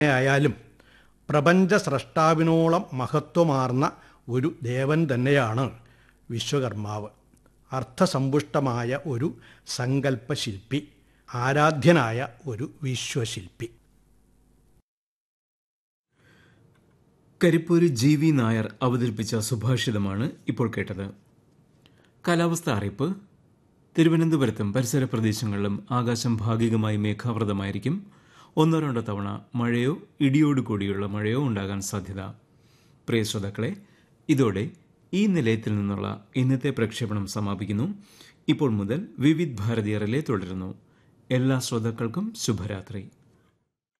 ആയാലും പ്രപഞ്ച സ്രഷ്ടാവിനോളം മഹത്വമാർന്ന ഒരു ദേവൻ തന്നെയാണ് വിശ്വകർമാവ് അർത്ഥസമ്പുഷ്ടമായ ഒരു സങ്കല്പശില്പി ആരാധ്യനായ ഒരു വിശ്വശില്പി കരിപ്പൂര് ജി വി നായർ അവതരിപ്പിച്ച സുഭാഷിതമാണ് ഇപ്പോൾ കേട്ടത് കാലാവസ്ഥ അറിയിപ്പ് തിരുവനന്തപുരത്തും പരിസര പ്രദേശങ്ങളിലും ആകാശം ഭാഗികമായി മേഘാവൃതമായിരിക്കും ഒന്നോ രണ്ടോ തവണ മഴയോ ഇടിയോട് കൂടിയുള്ള മഴയോ ഉണ്ടാകാൻ സാധ്യത പ്രിയ ശ്രോതാക്കളെ ഇതോടെ ഈ നിലയത്തിൽ നിന്നുള്ള ഇന്നത്തെ പ്രക്ഷേപണം സമാപിക്കുന്നു ഇപ്പോൾ മുതൽ വിവിധ് ഭാരതീയറിലെ തുടരുന്നു എല്ലാ ശ്രോതാക്കൾക്കും ശുഭരാത്രി